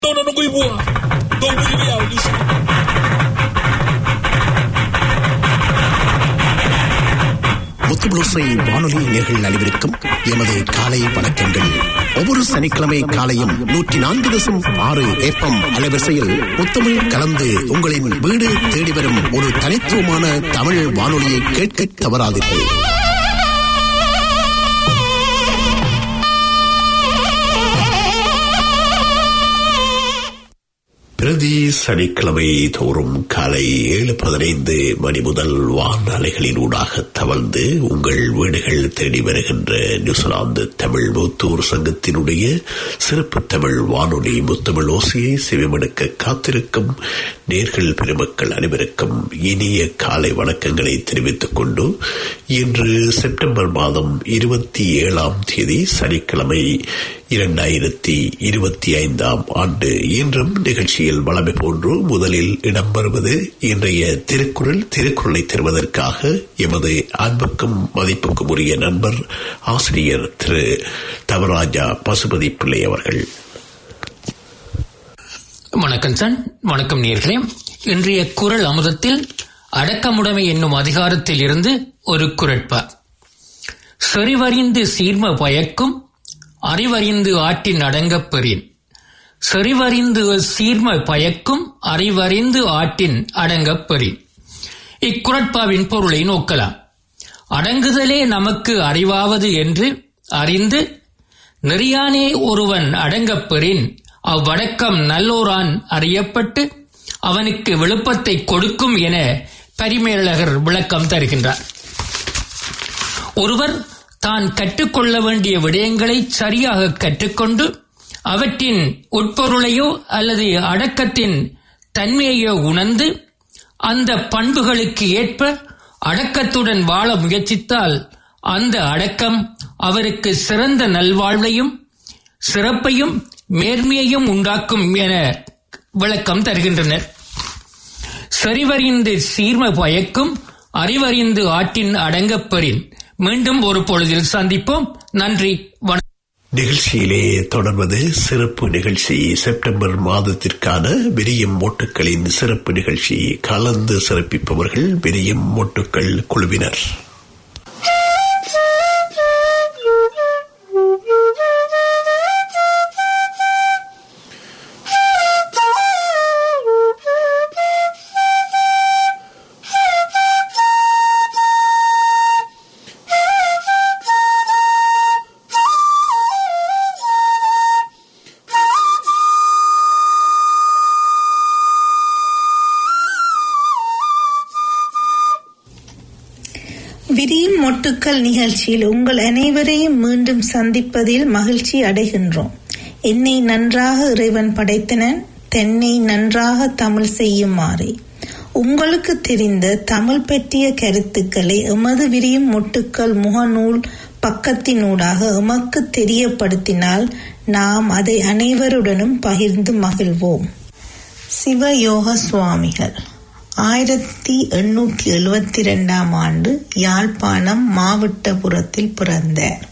No, no, no, go ibu. Go ibu ibu ya, ni sini. முத்துபுலோசை வானொலி நேர்கள் அனைவருக்கும் எமது காலை வணக்கங்கள் ஒவ்வொரு சனிக்கிழமை காலையும் நூற்றி நான்கு தசம் ஆறு ஏப்பம் அலைவரிசையில் முத்தமிழ் கலந்து உங்களின் வீடு தேடி வரும் ஒரு தனித்துவமான தமிழ் வானொலியை கேட்க தவறாதீர்கள் பிரதி சனிக்கிழமை தோறும் காலை ஏழு பதினைந்து மணி முதல் வான் அலைகளின் ஊடாக தவழ்ந்து உங்கள் வீடுகள் தேடி வருகின்ற நியூசிலாந்து தமிழ் மூத்தூர் சங்கத்தினுடைய சிறப்பு தமிழ் வானொலி முத்தமிழ் ஓசையை செவிமடுக்க காத்திருக்கும் நேர்கள் பெருமக்கள் அனைவருக்கும் இனிய காலை வணக்கங்களை தெரிவித்துக் கொண்டு இன்று செப்டம்பர் மாதம் இருபத்தி ஏழாம் தேதி சனிக்கிழமை இரண்டாயிரத்தி இருபத்தி ஐந்தாம் ஆண்டு இன்றும் நிகழ்ச்சியில் வளமை போன்று முதலில் இடம்பெறுவது இன்றைய திருக்குறள் திருக்குறளை தருவதற்காக எமது அன்புக்கும் மதிப்புக்கும் உரிய நண்பர் ஆசிரியர் திரு தவராஜா பசுபதி பிள்ளை அவர்கள் வணக்கம் சன் வணக்கம் நேர்களே இன்றைய குரல் அமுதத்தில் அடக்கமுடைமை என்னும் அதிகாரத்தில் இருந்து ஒரு குரட்பா செறிவறிந்து சீர்ம பயக்கும் அறிவறிந்து ஆற்றின் அடங்கப் பெறின் செறிவறிந்து சீர்ம பயக்கும் அறிவறிந்து ஆற்றின் அடங்கப் பெறின் இக்குரட்பாவின் பொருளை நோக்கலாம் அடங்குதலே நமக்கு அறிவாவது என்று அறிந்து நெறியானே ஒருவன் அடங்கப் பெறின் அவ்வடக்கம் நல்லோரான் அறியப்பட்டு அவனுக்கு விழுப்பத்தை கொடுக்கும் என பரிமேலழகர் விளக்கம் தருகின்றார் ஒருவர் தான் கற்றுக்கொள்ள வேண்டிய விடயங்களை சரியாக கற்றுக்கொண்டு அவற்றின் உட்பொருளையோ அல்லது அடக்கத்தின் தன்மையையோ உணர்ந்து அந்த பண்புகளுக்கு ஏற்ப அடக்கத்துடன் வாழ முயற்சித்தால் அந்த அடக்கம் அவருக்கு சிறந்த நல்வாழ்வையும் சிறப்பையும் மேன்மையையும் உண்டாக்கும் என விளக்கம் தருகின்றனர் செறிவறிந்து சீர்ம பயக்கும் அறிவறிந்து ஆற்றின் அடங்கப்பெறின் மீண்டும் ஒரு பொழுதில் சந்திப்போம் நன்றி வணக்கம் நிகழ்ச்சியிலே தொடர்வது சிறப்பு நிகழ்ச்சி செப்டம்பர் மாதத்திற்கான விரியும் மோட்டுக்களின் சிறப்பு நிகழ்ச்சி கலந்து சிறப்பிப்பவர்கள் விரியும் மோட்டுக்கள் குழுவினர் விரியும் மொட்டுக்கள் நிகழ்ச்சியில் உங்கள் அனைவரையும் மீண்டும் சந்திப்பதில் மகிழ்ச்சி அடைகின்றோம் என்னை நன்றாக இறைவன் படைத்தனன் தென்னை நன்றாக தமிழ் செய்யுமாறே உங்களுக்கு தெரிந்த தமிழ் பற்றிய கருத்துக்களை எமது விரியும் மொட்டுக்கள் முகநூல் பக்கத்தினூடாக எமக்கு தெரியப்படுத்தினால் நாம் அதை அனைவருடனும் பகிர்ந்து மகிழ்வோம் சிவயோக சுவாமிகள் ஆயிரத்தி எண்ணூற்றி எழுபத்தி ரெண்டாம் ஆண்டு யாழ்ப்பாணம் மாவட்டபுரத்தில் பிறந்தார்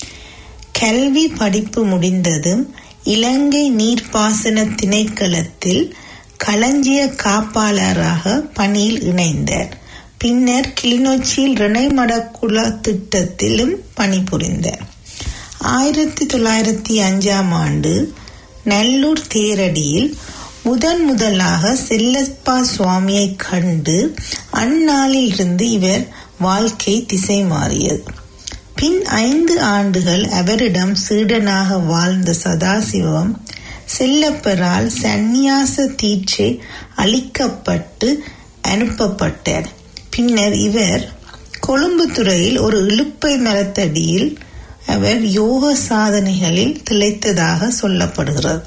கல்வி படிப்பு முடிந்ததும் இலங்கை நீர்ப்பாசன திணைக்களத்தில் களஞ்சிய காப்பாளராக பணியில் இணைந்தார் பின்னர் கிளிநொச்சியில் ரிணைமடக்குள திட்டத்திலும் பணிபுரிந்தார் ஆயிரத்தி தொள்ளாயிரத்தி அஞ்சாம் ஆண்டு நல்லூர் தேரடியில் முதன் முதலாக செல்லப்பா சுவாமியை கண்டு அந்நாளிலிருந்து இவர் வாழ்க்கை திசை மாறியது பின் ஐந்து ஆண்டுகள் அவரிடம் சீடனாக வாழ்ந்த சதாசிவம் செல்லப்பரால் சந்நியாச தீட்சை அளிக்கப்பட்டு அனுப்பப்பட்டார் பின்னர் இவர் கொழும்புத்துறையில் ஒரு இழுப்பை மரத்தடியில் அவர் யோக சாதனைகளில் திளைத்ததாக சொல்லப்படுகிறது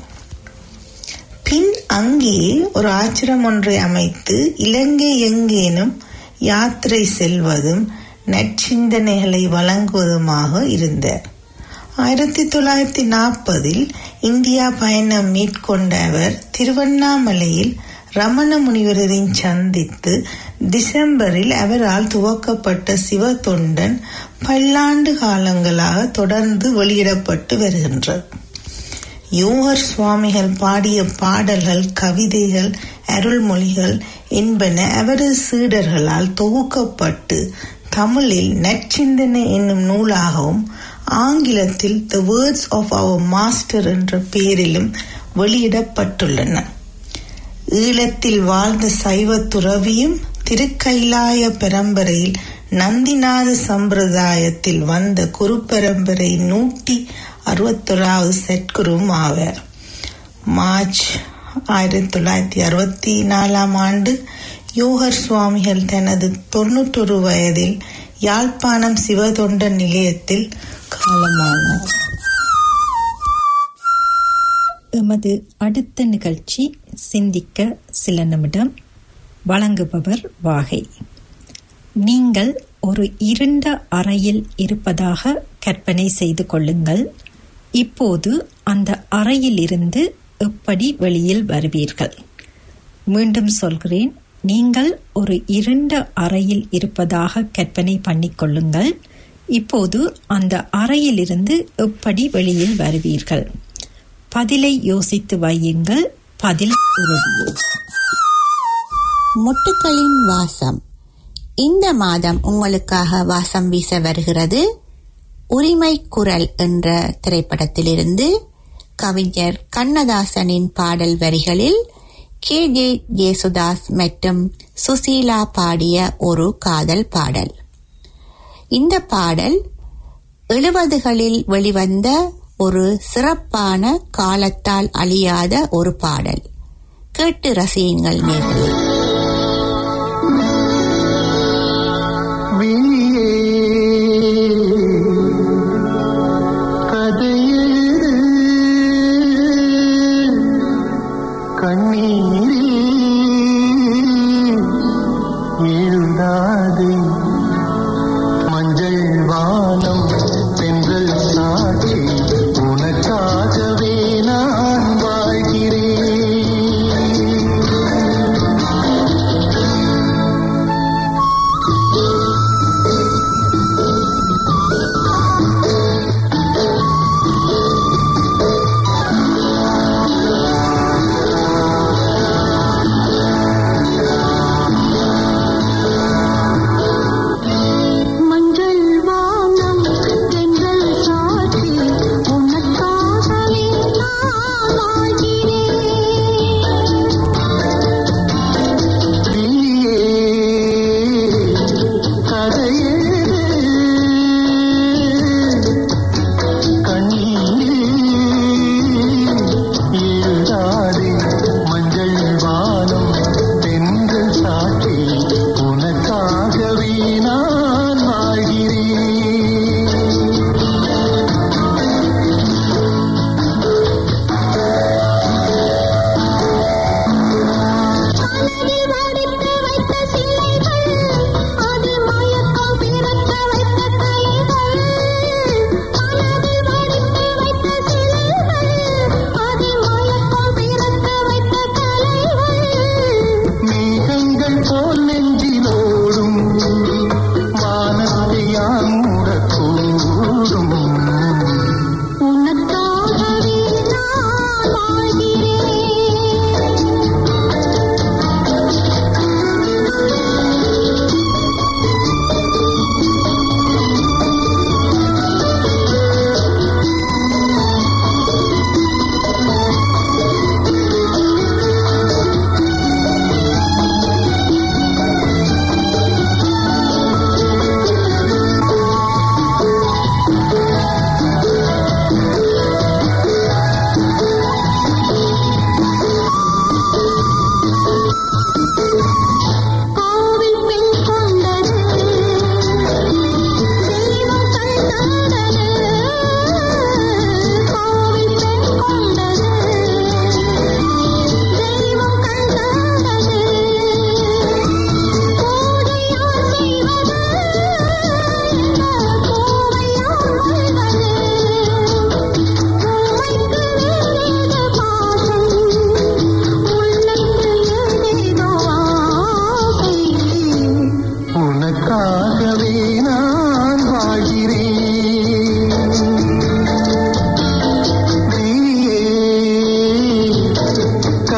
பின் அங்கே ஒரு ஆச்சிரம் ஒன்றை அமைத்து இலங்கை எங்கேனும் யாத்திரை செல்வதும் நற்சிந்தனைகளை வழங்குவதுமாக இருந்தார் ஆயிரத்தி தொள்ளாயிரத்தி நாற்பதில் இந்தியா பயணம் மேற்கொண்ட அவர் திருவண்ணாமலையில் ரமண முனிவரையும் சந்தித்து டிசம்பரில் அவரால் துவக்கப்பட்ட சிவ தொண்டன் பல்லாண்டு காலங்களாக தொடர்ந்து வெளியிடப்பட்டு வருகின்றது யோகர் சுவாமிகள் பாடிய பாடல்கள் கவிதைகள் அருள்மொழிகள் என்பன அவரது சீடர்களால் தொகுக்கப்பட்டு தமிழில் நற்சிந்தனை என்னும் நூலாகவும் ஆங்கிலத்தில் the words of our master என்ற பெயரிலும் வெளியிடப்பட்டுள்ளன ஈழத்தில் வாழ்ந்த சைவ துறவியும் திருக்கைலாய பரம்பரையில் நந்திநாத சம்பிரதாயத்தில் வந்த குரு பரம்பரை நூற்றி அறுபத்தொராவது சத்குருவும் ஆவார் மார்ச் ஆயிரத்தி தொள்ளாயிரத்தி அறுபத்தி நாலாம் ஆண்டு யோகர் சுவாமிகள் தனது தொன்னூற்றொரு வயதில் யாழ்ப்பாணம் சிவதொண்ட நிலையத்தில் காலமானார் எமது அடுத்த நிகழ்ச்சி சிந்திக்க சில நிமிடம் வழங்குபவர் வாகை நீங்கள் ஒரு இருண்ட அறையில் இருப்பதாக கற்பனை செய்து கொள்ளுங்கள் இப்போது அந்த அறையில் இருந்து எப்படி வெளியில் வருவீர்கள் மீண்டும் சொல்கிறேன் நீங்கள் ஒரு இருண்ட அறையில் இருப்பதாக கற்பனை பண்ணிக்கொள்ளுங்கள் இப்போது அந்த அறையிலிருந்து எப்படி வெளியில் வருவீர்கள் பதிலை யோசித்து வையுங்கள் பதில் உறுதியே முட்டுக்களின் வாசம் இந்த மாதம் உங்களுக்காக வாசம் வீச வருகிறது உரிமை குரல் என்ற திரைப்படத்திலிருந்து கவிஞர் கண்ணதாசனின் பாடல் வரிகளில் கே ஜே ஜேசுதாஸ் மற்றும் சுசீலா பாடிய ஒரு காதல் பாடல் இந்த பாடல் எழுபதுகளில் வெளிவந்த ஒரு சிறப்பான காலத்தால் அழியாத ஒரு பாடல் கேட்டு ரசியுங்கள் நேர்களே எழுதாதே மஞ்சள் வானம் தென்றல் சாட்சி உனக்காகவே நான் வாழ்கிறேன்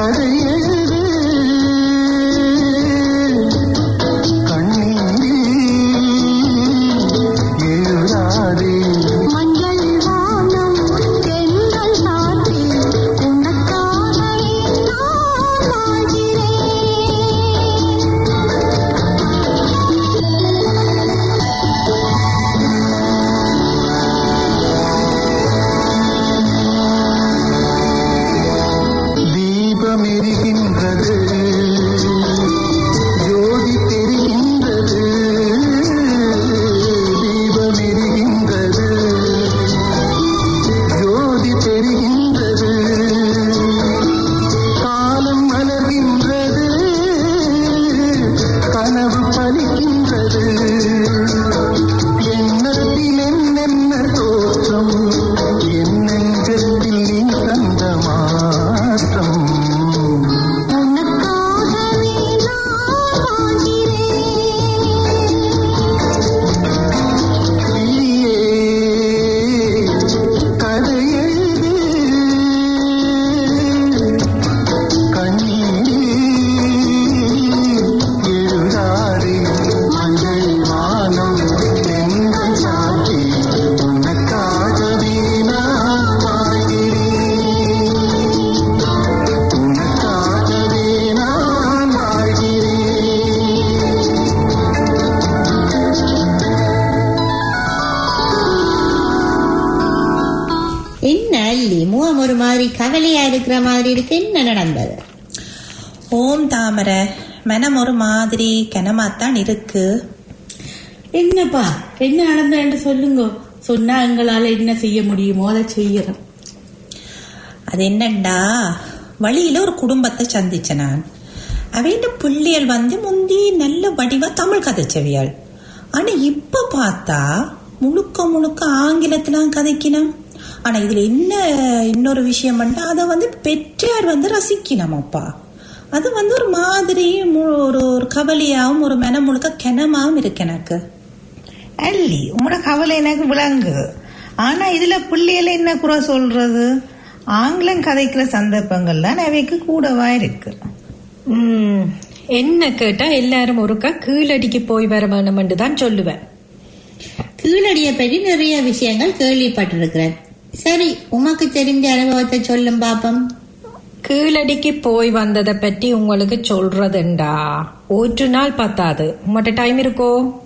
கதை எழுது கண்ணீரில் எழுதாதே மஞ்சள் வானம் தென்றல் சாத்தி உனக்காகவே நான் வாழ்கிறேன் தீபம் எரிகின்றது ஜோதி தெரிகின்றது தீபம் எரிகின்றது ஜோதி தெரிகின்றது காலம் மலர்கின்றது கனவு பலிக்கின்றது எண்ணத்தில் என்னென்ன தோற்றம் என் நெஞ்சத்தில் நீ தந்த மாற்றம் உனக்காகவே நான் வாழ்கிறேன் நீயே கதை எழுது கண்ணீரில் எழுதாதே மஞ்சள் வானம் தென்றல் சாட்சி உனக்காகவே நான் வாழ்கிறேன் உனக்காகவே நான் வாழ்கிறேன் என்ன அல்லி முகம் ஒரு மாதிரி கவலையா இருக்கிற மாதிரி இருக்கு என்ன நடந்தது ஓம் தாமரை மனம் ஒரு மாதிரி கனமாத்தான் இருக்கு என்னப்பா என்ன நடந்தேன்னு சொல்லுங்க சொன்னா எங்களால என்ன செய்ய முடியுமோ அதை செய்யறோம் அது என்னண்டா வழியில ஒரு குடும்பத்தை சந்திச்ச நான் அவைண்ட பிள்ளைகள் வந்து முந்தி நல்ல வடிவா தமிழ் கதைச்சவியாள் ஆனா இப்ப பார்த்தா முழுக்க முழுக்க ஆங்கிலத்துல கதைக்கணும் ஆனா இதுல என்ன இன்னொரு விஷயம் பண்ணா அதை வந்து பெற்றார் வந்து ரசிக்கணும் அப்பா அது வந்து ஒரு மாதிரி மு- ஒரு ஒரு கவலையாவும் ஒரு மனம் முழுக்க கிணமாவும் இருக்கு எனக்கு அல்லி உங்களோட கவலை எனக்கு விளங்கு ஆனா இதுல பிள்ளைகள என்ன குறை சொல்றது ஆங்கிலம் கதைக்கிற சந்தர்ப்பங்கள் தான் அவைக்கு கூடவா இருக்கு ம், என்ன கேட்டா எல்லாரும் ஒருக்கா கீழடிக்கு போய் வர வேணும்னு தான் சொல்லுவேன் கீழடிய பற்றி நிறைய விஷயங்கள் கேள்விப்பட்டிருக்கிறேன் சரி உமக்கு தெரிஞ்ச அனுபவத்தை சொல்லும் பாப்போம் கீழடிக்கு போய் வந்ததை பற்றி உங்களுக்கு சொல்றதுண்டா ஒரு நாள் பத்தாது உங்கள்கிட்ட டைம் இருக்கோ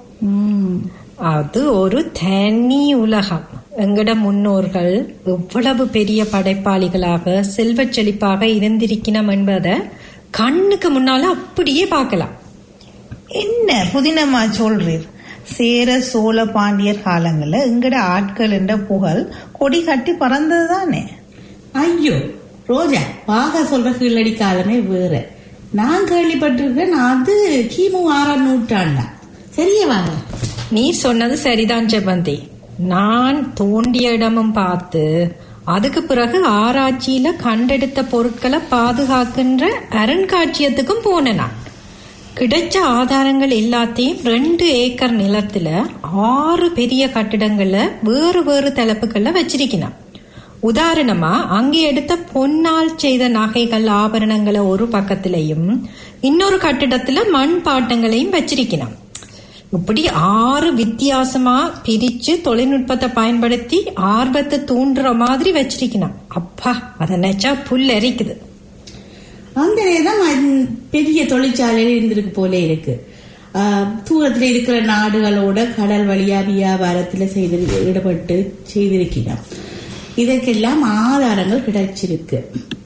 அது ஒரு தனி உலகம் எங்கட முன்னோர்கள் எவ்வளவு பெரிய படைப்பாளிகளாக செல்வச் செழிப்பாக இருந்திருக்கணும் என்பதை கண்ணுக்கு முன்னால அப்படியே பார்க்கலாம் என்ன புதினமா சொல்றீர் சேர சோழ பாண்டியர் காலங்கள்ல எங்கட ஆட்கள் என்ற புகழ் கொடி கட்டி பறந்தது தானே ஐயோ ரோஜா வாக சொல்ற கீழடி காலமே வேற நான் கேள்விப்பட்டிருக்கேன் அது கிமு ஆறாம் நூற்றாண்டா சரியே வாங்க நீ சொன்னது சரிதான் செவ்வந்தி நான் தோண்டிய இடமும் பார்த்து அதுக்கு பிறகு ஆராய்ச்சியில கண்டெடுத்த பொருட்களை பாதுகாக்கின்ற அருங்காட்சியகத்துக்கும் போனேன் நான் கிடைச்ச ஆதாரங்கள் எல்லாத்தையும் ரெண்டு ஏக்கர் நிலத்துல ஆறு பெரிய கட்டிடங்கள்ல வேறு வேறு தலைப்புகள்ல வச்சிருக்கிறான் உதாரணமா அங்கே எடுத்த பொன்னால் செய்த நகைகள் ஆபரணங்களை ஒரு பக்கத்திலையும் இன்னொரு கட்டிடத்துல மண் பாட்டங்களையும் வச்சிருக்கிறான் இப்படி ஆறு வித்தியாசமா பிரிச்சு தொழில்நுட்பத்தை பயன்படுத்தி ஆர்வத்தை தூண்டுற மாதிரி வச்சிருக்கிறான் அப்பா அதை நினைச்சா புல் எரிக்குது அந்த நேரம் அந்த பெரிய தொழிற்சாலையில் இருந்திருக்கு போல இருக்கு ஆஹ், தூரத்துல இருக்கிற நாடுகளோட கடல் வழியா வியாபாரத்துல செய்து ஈடுபட்டு செய்திருக்கிறோம் இதற்கெல்லாம் ஆதாரங்கள் கிடைச்சிருக்கு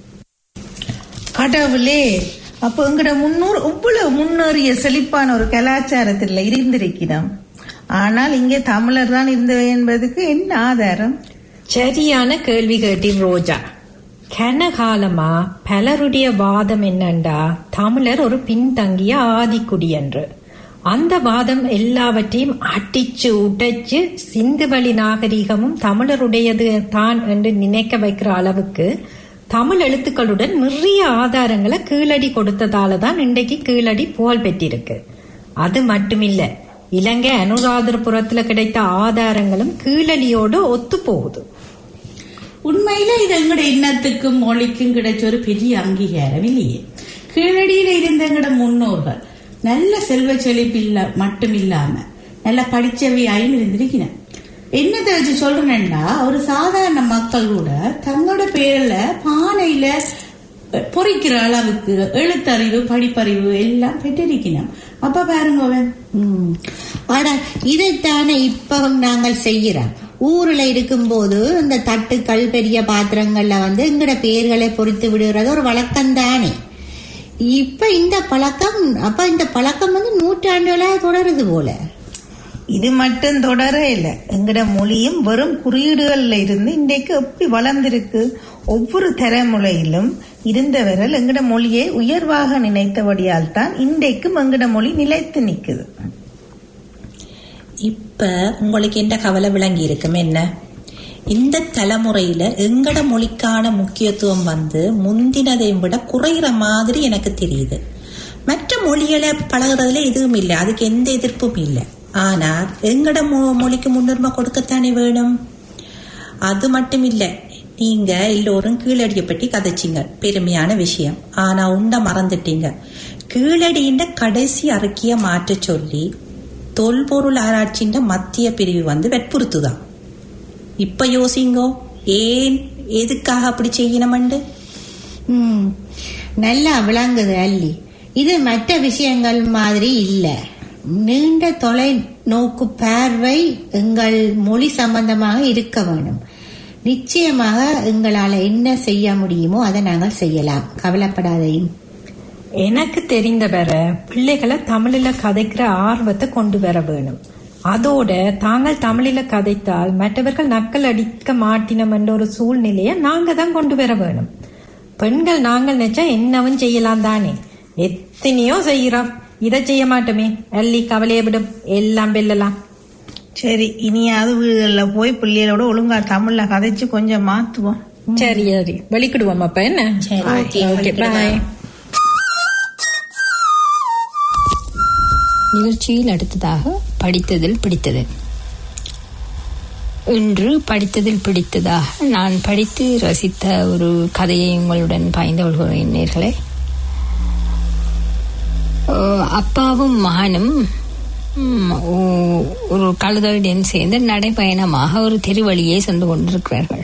கடவுளே அப்ப எங்கட முன்னோர் இவ்வளவு முன்னேறிய செழிப்பான ஒரு கலாச்சாரத்துல இருந்திருக்கிறோம் ஆனால் இங்கே தமிழர் தான் இருந்தவை என்பதுக்கு என்ன ஆதாரம் சரியான கேள்வி கேட்டீர் ரோஜா கனகாலமா பலருடைய வாதம் என்னண்டா தமிழர் ஒரு பின்தங்கிய ஆதிக்குடி என்று அந்த வாதம் எல்லாவற்றையும் அடிச்சு உடைச்சு சிந்துவெளி நாகரிகமும் தமிழருடையது தான் என்று நினைக்க வைக்கிற அளவுக்கு தமிழ் எழுத்துக்களுடன் நிறைய ஆதாரங்களை கீழடி கொடுத்ததால தான் இன்றைக்கு கீழடி புகழ் பெற்றிருக்கு அது மட்டுமில்ல இலங்கை அனுராதபுரத்துல கிடைத்த ஆதாரங்களும் கீழடியோடு ஒத்து போகுது உண்மையில இது எங்கட இன்னத்துக்கும் மொழிக்கும் கிடைச்ச ஒரு பெரிய அங்கீகாரம் இல்லையே கீழடியில இருந்த எங்கட முன்னோர்கள் நல்ல செல்வ செழிப்பு இல்ல மட்டும் இல்லாம நல்ல படிச்சவையாயும் இருந்திருக்கிறேன் என்னத்தை வச்சு சொல்றேன்னா ஒரு சாதாரண மக்கள் கூட தங்களோட பேர்ல பானையில பொறிக்கிற அளவுக்கு எழுத்தறிவு படிப்பறிவு எல்லாம் பெற்றிருக்கணும் அப்ப பாருங்க அவன் ம். ஆனா இதைத்தானே இப்ப நாங்கள் செய்கிறோம் ஊர்ல இருக்கும்போது இந்த தட்டுக்கள் பெரிய பாத்திரங்கள்ல வந்து எங்கட பெயர்களை பொறித்து விடுறது ஒரு வழக்கம் தானே இப்ப இந்த பழக்கம் அப்ப இந்த பழக்கம் வந்து நூற்றாண்டுகளா தொடருது போல இது மட்டும் தொடர இல்லை எங்கட மொழியும் வெறும் குறியீடுகள்ல இருந்து இன்றைக்கு எப்படி வளர்ந்திருக்கு ஒவ்வொரு தலைமுறையிலும் இருந்தவர்கள் எங்கட மொழியை உயர்வாக நினைத்தபடியால் தான் இன்றைக்கும் எங்கட மொழி நிலைத்து நிக்குது இப்ப உங்களுக்கு என்ன கவலை விளங்கி இருக்கும் என்ன இந்த தலைமுறையில எங்கட மொழிக்கான முக்கியத்துவம் வந்து முந்தினதை விட குறையிற மாதிரி எனக்கு தெரியுது மற்ற மொழிகளை பழகுறதுல எதுவும் இல்லை அதுக்கு எந்த எதிர்ப்பும் இல்லை ஆனா எங்கட மொ- மொழிக்கு முன்னுரிமை கொடுக்கத்தானே வேணும் அது மட்டும் இல்ல நீங்க எல்லோரும் கீழடியை பற்றி கதைச்சிங்க பெருமையான விஷயம் ஆனா உண்ட மறந்துட்டீங்க கீழடியின் கடைசி அறிக்கைய மாற்ற சொல்லி தொல்பொருள் ஆராய்ச்சியின் மத்திய பிரிவு வந்து வற்புறுத்துதான் இப்ப யோசிங்கோ ஏன் எதுக்காக அப்படி செய்யணுமண்டு ம் நல்லா விளங்குது அல்லி இது மற்ற விஷயங்கள் மாதிரி இல்ல நீண்ட தொலை நோக்கு பார்வை எங்கள் மொழி சம்பந்தமாக இருக்க வேணும் நிச்சயமாக எங்களால என்ன செய்ய முடியுமோ அதை நாங்கள் செய்யலாம் கவலைப்படாதையும் எனக்கு தெரிந்த வர பிள்ளைகளை தமிழில கதைக்கிற ஆர்வத்தை கொண்டு வர வேணும் அதோட தாங்கள் தமிழில கதைத்தால் மற்றவர்கள் நக்கல் அடிக்க மாட்டினம் என்ற ஒரு சூழ்நிலையை நாங்க தான் கொண்டு வர வேணும் பெண்கள் நாங்கள் நினைச்சா என்னவும் செய்யலாம் தானே எத்தனையோ செய்யறோம் இதை செய்ய மாட்டோமே அள்ளி கவலையை விடும் எல்லாம் வெல்லலாம் சரி இனியாவது வீடுகளில் போய் பிள்ளைகளோட ஒழுங்கா தமிழ்ல கதைச்சு கொஞ்சம் மாத்துவோம் சரி சரி வெளிக்கிடுவோம் அப்ப என்ன சரி, okay, ஓகே வெளிக்கிடுவோம். பாய் நிகழ்ச்சியில் அடுத்ததாக படித்ததில் பிடித்தது இன்று படித்ததில் பிடித்ததாக நான் படித்து ரசித்த ஒரு கதையை உங்களுடன் பகிர்ந்து கொள்கிறேன் நேர்களே அஹ் அப்பாவும் மகனும் ம், ஒ- ஒரு கழுதையுடன் சேர்ந்து நடைபயணமாக ஒரு தெருவழியே சென்று கொண்டிருக்கிறார்கள்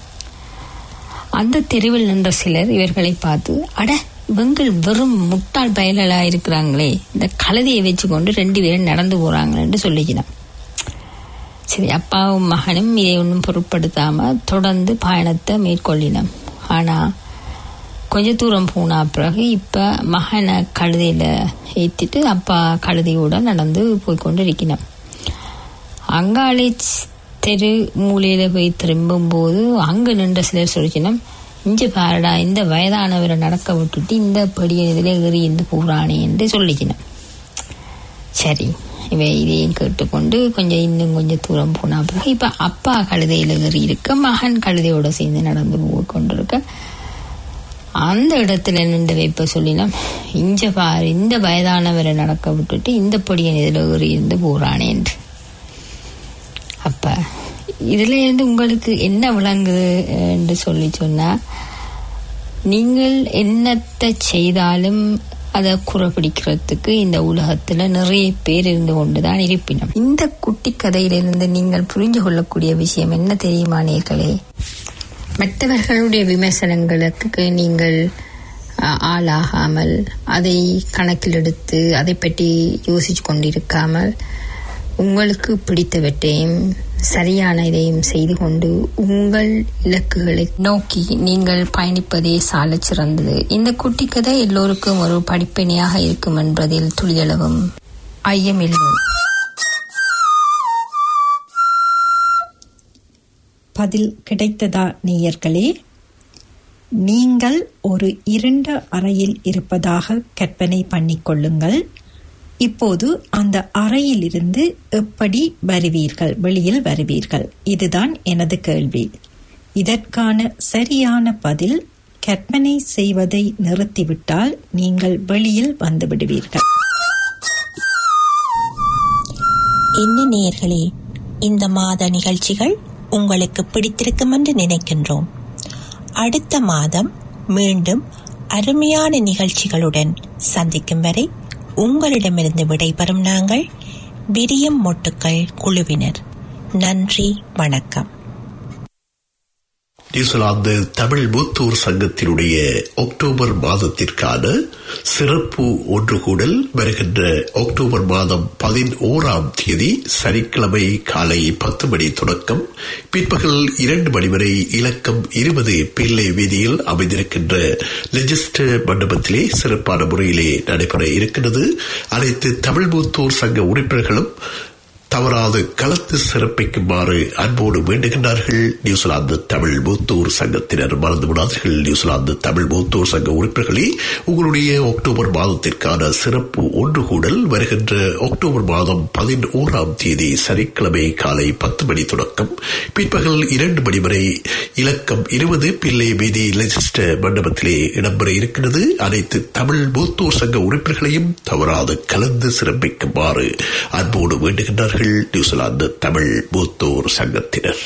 அந்த தெருவில் நின்ற சிலர் இவர்களை பார்த்து அட இவங்கள் வெறும் முட்டாள் பயலா இருக்கிறாங்களே இந்த கழுதையை வச்சுக்கொண்டு ரெண்டு பேரும் நடந்து போறாங்கன்னு சொல்லிக்கினான் சரி அப்பாவும் மகனும் இதை ஒன்றும் பொருட்படுத்தாம தொடர்ந்து பயணத்தை மேற்கொள்ளினோம் ஆனா கொஞ்ச தூரம் போனா பிறகு இப்ப மகனை கழுதையில ஏத்திட்டு அப்பா கழுதையோட நடந்து போய் கொண்டு இருக்கணும் அங்காளி தெரு மூலையில போய் திரும்பும் போது அங்க நின்ற சிலர் சொல்லிக்கணும் இஞ்ச பாருடா இந்த வயதானவரை நடக்க விட்டுட்டு இந்த படியை இதுல ஏறி இருந்து போறானே என்று சொல்லிக்கணும் சரி இவை இதையும் கேட்டுக்கொண்டு கொஞ்சம் இன்னும் கொஞ்சம் தூரம் போனா பிறகு இப்ப அப்பா கழுதையில ஏறி இருக்க மகன் கழுதையோட சேர்ந்து நடந்து போய் கொண்டிருக்க அந்த இடத்துல நின்று வைப்ப சொல்லினோம் இஞ்ச பாரு இந்த வயதானவரை நடக்க விட்டுட்டு இந்த பொடியன் இதுல ஏறி இருந்து போறானே என்று அப்ப இதுல இருந்து உங்களுக்கு என்ன விளங்குது என்று சொல்லி சொன்னா நீங்கள் என்னத்தை செய்தாலும் அதை குறப்பிடிக்கிறதுக்கு இந்த உலகத்துல நிறைய பேர் இருந்து கொண்டுதான் இருப்பினும் இந்த குட்டி கதையிலிருந்து நீங்கள் புரிஞ்சு கொள்ளக்கூடிய விஷயம் என்ன தெரியுமா நேர்களே மற்றவர்களுடைய விமர்சனங்களுக்கு நீங்கள் அஹ், ஆளாகாமல் அதை கணக்கில் எடுத்து அதை பற்றி யோசிச்சு கொண்டிருக்காமல் உங்களுக்கு பிடித்தவற்றையும் சரியான இதையும் செய்து கொண்டு உங்கள் இலக்குகளை நோக்கி நீங்கள் பயணிப்பதே சாலச் சிறந்தது இந்த குட்டி கதை எல்லோருக்கும் ஒரு படிப்பினையாக இருக்கும் என்பதில் துளியளவும் ஐயமில்லை பதில் கிடைத்ததா நேயர்களே நீங்கள் ஒரு இருண்ட அறையில் இருப்பதாக கற்பனை பண்ணிக்கொள்ளுங்கள் இப்போது அந்த அறையிலிருந்து எப்படி வருவீர்கள் வெளியில் வருவீர்கள் இதுதான் எனது கேள்வி இதற்கான சரியான பதில் கற்பனை செய்வதை நிறுத்திவிட்டால் நீங்கள் வெளியில் வந்து விடுவீர்கள் என்ன நேயர்களே இந்த மாத நிகழ்ச்சிகள் உங்களுக்கு பிடித்திருக்கும் என்று நினைக்கின்றோம் அடுத்த மாதம் மீண்டும் அருமையான நிகழ்ச்சிகளுடன் சந்திக்கும் வரை உங்களிடமிருந்து விடைபெறும் நாங்கள் விரியம் மொட்டுக்கள் குழுவினர் நன்றி வணக்கம் நியூசிலாந்து தமிழ் மூத்தூர் சங்கத்தினுடைய அக்டோபர் மாதத்திற்கான சிறப்பு ஒன்று கூடல் வருகின்ற அக்டோபர் மாதம் பதினோராம் தேதி சனிக்கிழமை காலை பத்து மணி தொடக்கம் பிற்பகல் இரண்டு மணி வரை இலக்கம் இருபது பிள்ளை வீதியில் அமைந்திருக்கின்ற லெஜிஸ்டர் மண்டபத்திலே சிறப்பான முறையிலே நடைபெற இருக்கின்றது அனைத்து தமிழ் மூத்தூர் சங்க உறுப்பினர்களும் தவறாது கலத்து சிறப்பிக்குமாறு அன்போடு வேண்டுகின்றார்கள் நியூசிலாந்து தமிழ் மூத்தூர் சங்கத்தினர் மறந்து விடாதீர்கள் நியூசிலாந்து தமிழ் மூத்தூர் சங்க உறுப்பினர்களே உங்களுடைய அக்டோபர் மாதத்திற்கான சிறப்பு ஒன்று கூடல் வருகின்ற அக்டோபர் மாதம் பதினோராம் தேதி சனிக்கிழமை காலை பத்து மணி தொடக்கம் பிற்பகல் இரண்டு மணி வரை இலக்கம் இருபது பிள்ளை மீதி லெஜிஸ்டர் மண்டபத்திலே இடம்பெற இருக்கிறது அனைத்து தமிழ் மூத்தூர் சங்க உறுப்பினர்களையும் தவறாது கலந்து சிறப்பிக்குமாறு அன்போடு வேண்டுகின்றார்கள் நியூசிலாந்து தமிழ் மூத்தோர் சங்கத்தினர்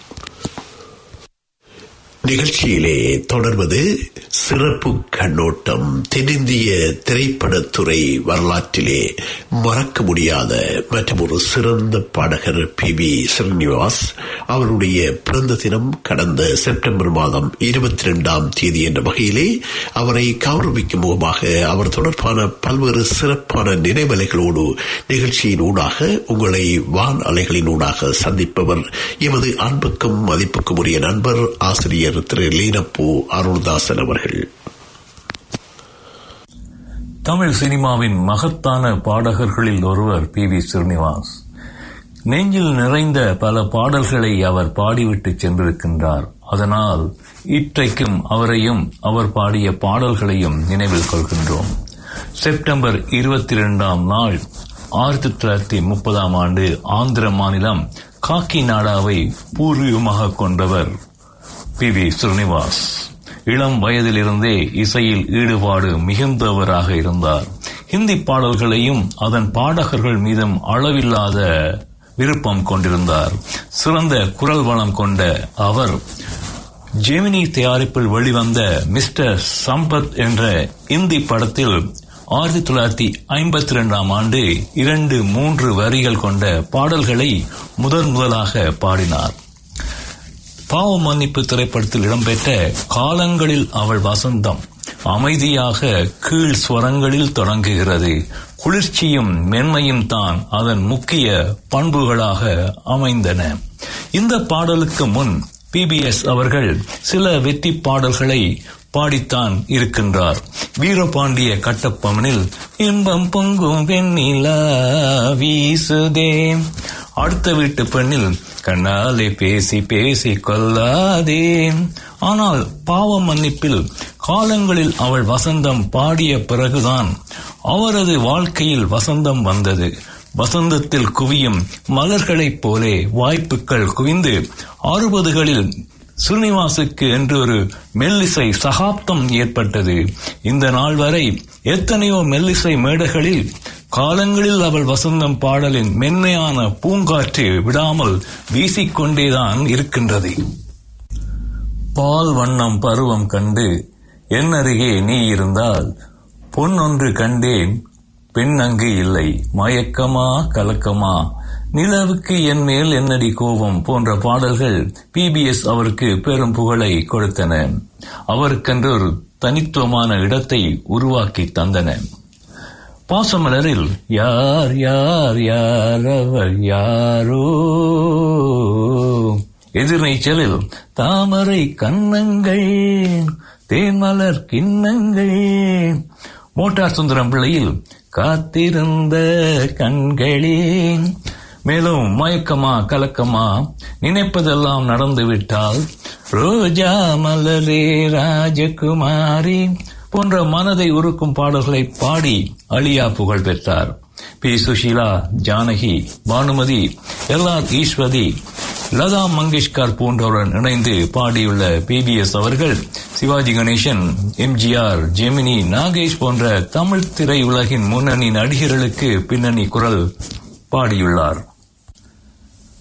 நிகழ்ச்சியிலே தொடர்வது சிறப்பு கண்ணோட்டம் தென்னிந்திய திரைப்படத்துறை வரலாற்றிலே மறக்க முடியாத மற்றும் ஒரு சிறந்த பாடகர் பி வி ஸ்ரீனிவாஸ் அவருடைய பிறந்த தினம் கடந்த செப்டம்பர் மாதம் இருபத்தி ரெண்டாம் தேதி என்ற வகையிலே அவரை கௌரவிக்கும் முகமாக அவர் தொடர்பான பல்வேறு சிறப்பான நினைவலைகளோடு நிகழ்ச்சியின் ஊடாக உங்களை வான் அலைகளின் ஊடாக சந்திப்பவர் எமது அன்புக்கும் மதிப்புக்கும் உரிய நண்பர் ஆசிரியர் திரு லீனப்பூ அருள்தாசன் அவர்கள் தமிழ் சினிமாவின் மகத்தான பாடகர்களில் ஒருவர் பி வி ஸ்ரீனிவாஸ் நெஞ்சில் நிறைந்த பல பாடல்களை அவர் பாடிவிட்டு சென்றிருக்கின்றார் அதனால் இற்றைக்கும் அவரையும் அவர் பாடிய பாடல்களையும் நினைவில் கொள்கின்றோம் செப்டம்பர் இருபத்தி இரண்டாம் நாள் ஆயிரத்தி தொள்ளாயிரத்தி முப்பதாம் ஆண்டு ஆந்திர மாநிலம் காக்கி நாடாவை பூர்வீகமாக கொண்டவர் பி வி ஸ்ரீனிவாஸ் இளம் வயதிலிருந்தே இசையில் ஈடுபாடு மிகுந்தவராக இருந்தார் ஹிந்தி பாடல்களையும் அதன் பாடகர்கள் மீதும் அளவில்லாத விருப்பம் கொண்டிருந்தார் சிறந்த குரல் வளம் கொண்ட அவர் ஜெமினி தயாரிப்பில் வெளிவந்த மிஸ்டர் சம்பத் என்ற இந்தி படத்தில் ஆயிரத்தி தொள்ளாயிரத்தி ஐம்பத்தி இரண்டாம் ஆண்டு இரண்டு மூன்று வரிகள் கொண்ட பாடல்களை முதன் முதலாக பாடினார் பாவ மன்னிப்பு திரைப்படத்தில் இடம்பெற்ற காலங்களில் அவள் வசந்தம் அமைதியாக கீழ் ஸ்வரங்களில் தொடங்குகிறது குளிர்ச்சியும் மென்மையும் தான் அதன் முக்கிய பண்புகளாக அமைந்தன இந்த பாடலுக்கு முன் பிபிஎஸ் அவர்கள் சில வெற்றி பாடல்களை பாடித்தான் இருக்கின்றார் வீரபாண்டிய கட்டப்பமனில் இன்பம் பொங்கும் வெண்ணிலா வீசுதே அடுத்த வீட்டு பெண்ணில் கண்ணாலே பேசி பேசி கொல்லாதே ஆனால் பாவ மன்னிப்பில் காலங்களில் அவள் வசந்தம் பாடிய பிறகுதான் அவரது வாழ்க்கையில் வசந்தம் வந்தது வசந்தத்தில் குவியும் மலர்களைப் போலே வாய்ப்புகள் குவிந்து அறுபதுகளில் ஸ்ரீனிவாசுக்கு என்று ஒரு மெல்லிசை சகாப்தம் ஏற்பட்டது இந்த நாள் வரை எத்தனையோ மெல்லிசை மேடைகளில் காலங்களில் அவள் வசந்தம் பாடலின் மென்மையான பூங்காற்று விடாமல் வீசிக்கொண்டேதான் இருக்கின்றது பால் வண்ணம் பருவம் கண்டு என் அருகே நீ இருந்தால் பொன்னொன்று கண்டேன் பெண் அங்கு இல்லை மயக்கமா கலக்கமா நிலவுக்கு என் மேல் என்னடி கோபம் போன்ற பாடல்கள் பிபிஎஸ் அவருக்கு பெரும் புகழை கொடுத்தன அவருக்கென்று ஒரு தனித்துவமான இடத்தை உருவாக்கி தந்தன பாசமலரில் யார் யார் யார் அவர் யாரோ எதிர்நீச்சலில் தாமரை கன்னங்கள் தேன்மலர் கிண்ணங்கள் மோட்டார் சுந்தரம் பிள்ளையில் காத்திருந்த கண்களே மேலும் மயக்கமா கலக்கமா நினைப்பதெல்லாம் நடந்துவிட்டால் ரோஜா மலரே ராஜகுமாரி போன்ற மனதை உருக்கும் பாடல்களை பாடி அழியா புகழ் பெற்றார் P Susheela Janaki Bhanumathi L R Eswari Lata Mangeshkar போன்றவருடன் இணைந்து பாடியுள்ள பிபிஎஸ் அவர்கள் சிவாஜி கணேசன் எம்ஜிஆர் ஜெமினி நாகேஷ் போன்ற தமிழ் திரையுலகின் முன்னணி நடிகர்களுக்கு பின்னணி குரல் பாடியுள்ளார்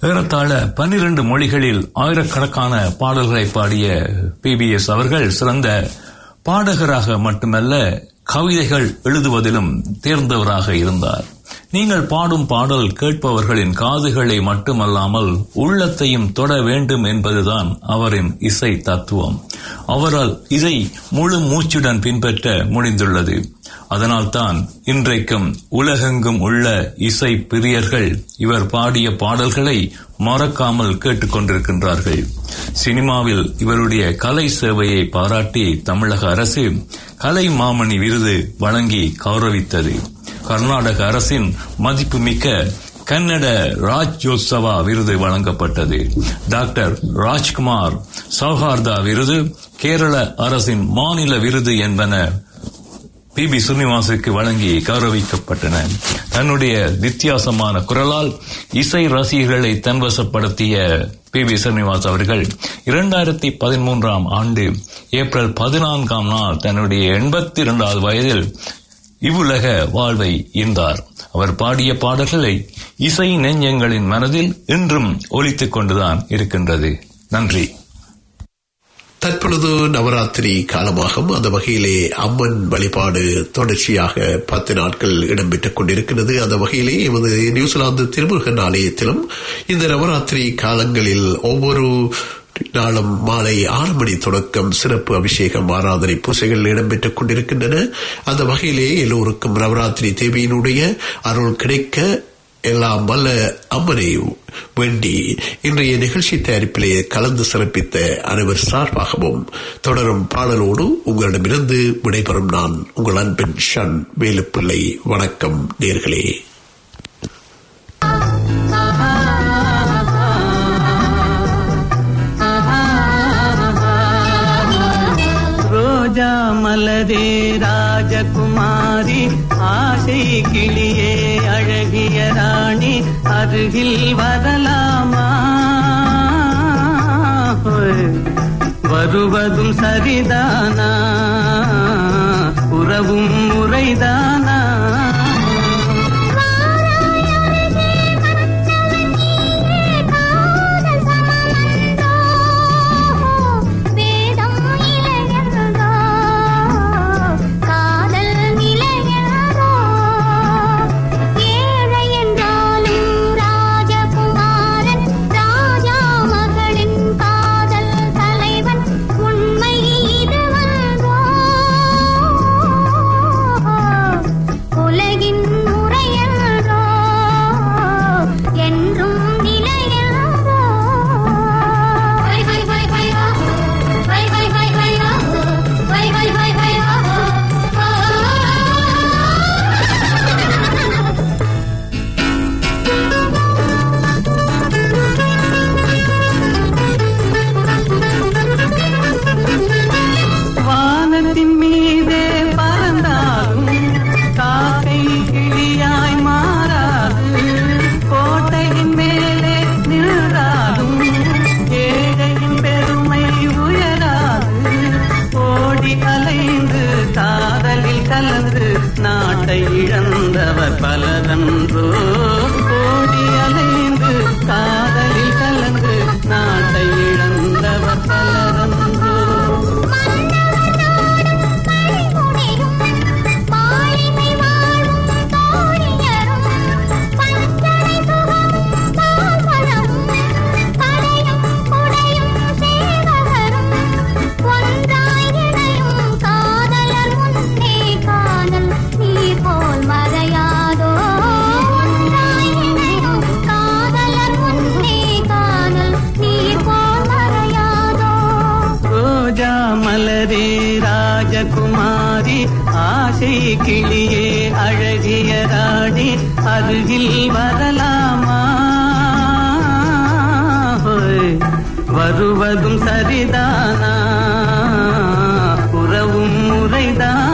ஏறத்தாழ பன்னிரண்டு மொழிகளில் ஆயிரக்கணக்கான பாடல்களை பாடிய பிபிஎஸ் அவர்கள் சிறந்த பாடகராக மட்டுமல்ல கவிதைகள் எழுதுவதிலும் தேர்ந்தவராக இருந்தார் நீங்கள் பாடும் பாடல் கேட்பவர்களின் காதுகளை மட்டுமல்லாமல் உள்ளத்தையும் தொட வேண்டும் என்பதுதான் அவரின் இசை தத்துவம் அவரால் இதை முழு மூச்சுடன் பின்பற்ற முடிந்துள்ளது அதனால்தான் இன்றைக்கும் உலகெங்கும் உள்ள இசை பிரியர்கள் இவர் பாடிய பாடல்களை மறக்காமல் கேட்டுக்கொண்டிருக்கின்றார்கள் சினிமாவில் இவருடைய கலை சேவையை பாராட்டி தமிழக அரசு கலை மாமணி விருது வழங்கி கௌரவித்தது கர்நாடக அரசின் மதிப்புமிக்க கன்னட ராஜ்யோத்சவா விருது வழங்கப்பட்டது டாக்டர் ராஜ்குமார் சௌஹார்தா விருது கேரள அரசின் மாநில விருது என்பன பி பி ஸ்ரீனிவாசுக்கு வழங்கி கௌரவிக்கப்பட்டன தன்னுடைய வித்தியாசமான குரலால் இசை ரசிகர்களை தன்வசப்படுத்திய பி வி ஸ்ரீனிவாஸ் அவர்கள் இரண்டாயிரத்தி பதிமூன்றாம் ஆண்டு ஏப்ரல் பதினான்காம் நாள் தன்னுடைய எண்பத்தி இரண்டாவது வயதில் இவ்வுலக வாழ்வை ஈந்தார் அவர் பாடிய பாடல்களை இசை நெஞ்சங்களின் மனதில் இன்றும் ஒலித்துக் கொண்டுதான் இருக்கின்றது நன்றி தற்பொழுது நவராத்திரி காலமாகும் அந்த வகையிலே அம்மன் வழிபாடு தொடர்ச்சியாக பத்து நாட்கள் இடம்பெற்றுக் கொண்டிருக்கிறது அந்த வகையிலே எமது நியூசிலாந்து திருமுருகன் ஆலயத்திலும் இந்த நவராத்திரி காலங்களில் ஒவ்வொரு நாளும் மாலை ஆறு மணி தொடக்கம் சிறப்பு அபிஷேகம் ஆராதனை பூசைகள் இடம்பெற்றுக் கொண்டிருக்கின்றன அந்த வகையிலே எல்லோருக்கும் நவராத்திரி தேவியினுடைய அருள் கிடைக்க எல்லாம் வல்ல அம்மனை வேண்டி இன்றைய நிகழ்ச்சி தயாரிப்பிலே கலந்து சிறப்பித்த அனைவர் சார்பாகவும் தொடரும் பாடலோடு உங்களிடமிருந்து விடைபெறும் நான் உங்கள் அன்பின் ஷன் வேலுப்பிள்ளை வணக்கம் நேர்களே ரோஜா மலரே ராஜகுமாரி ஆசை கிளியே அழகிய ராணி அருகில் வரலாமா ஹோய். வருவதும் சரிதானா உறவும் முறைதானா வேதம் இளையதோ காதல் நிலையதோ ஏழை என்றாலும் ராஜகுமாரன் ராஜா மகளின் காதல் தலைவன் உண்மை இதுவன்றோ உலகின் முறையன்றோ என்றும் நிலையன்றோ வை வை வை வை வா வை வை வை வை வா வை வை வை வை வா வானத்தின் மீதே பறந்தாலும் காக்கை கிளியாய் மாறாது கோட்டையின் மேலே நின்றாலும் ஏழையின் பெருமை உயராது ஓடி அலைந்து காதலில் கலந்து நாட்டை இழந்தவர் பலரன்றோ ஓடி அலைந்து காதலில் கலந்து நாட்டை இழந்தவர் பலரன்றோ மாளிகை வாழும் தோழியரும் பஞ்சனை சுகம் பால்வளமும் கடையும் குடையும் சேவகரும் ஒன்றாய் இணையும் காதலர் முன்னே காணல் நீர் போல் மறையாதோ ஒன்றாய் இணையும் காதலர் முன்னே காணல் நீர் போல் மறையாதோ ரோஜா மலரே ராஜகுமாரி ஆசை கிளியே அழகிய ராணி அருகில் வரலாமா ஹோய். வருவதும் சரிதானா உறவும் முறைதானா